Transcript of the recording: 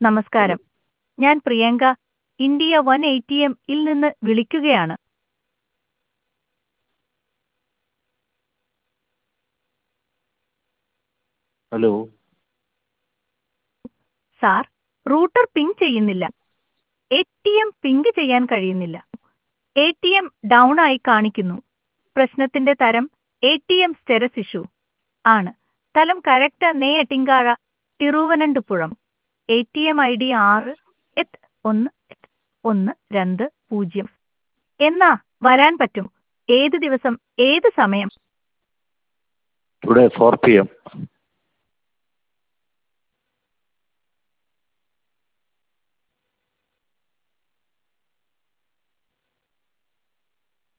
നമസ്കാരം ഞാൻ Priyanka India one eighty M ഇൽ നിന്ന് വിളിക്കുകയാണ് ഹലോ സാർ റൂട്ടർ പിങ് ചെയ്യുന്നില്ല എ ടി എം പിങ്ക് ചെയ്യാൻ കഴിയുന്നില്ല എ ടി എം ഡൗൺ ആയി കാണിക്കുന്നു പ്രശ്നത്തിന്റെ തരം A T M status issue ആണ് സ്ഥലം correct Neyyattinkara Thiruvananthapuram A T M I D ആറ് എട്ട് ഒന്ന് എട്ട് ഒന്ന് രണ്ട് പൂജ്യം എന്നാ വരാൻ പറ്റും ഏത് ദിവസം ഏത് സമയം ടുഡേ ഫോർ പി എം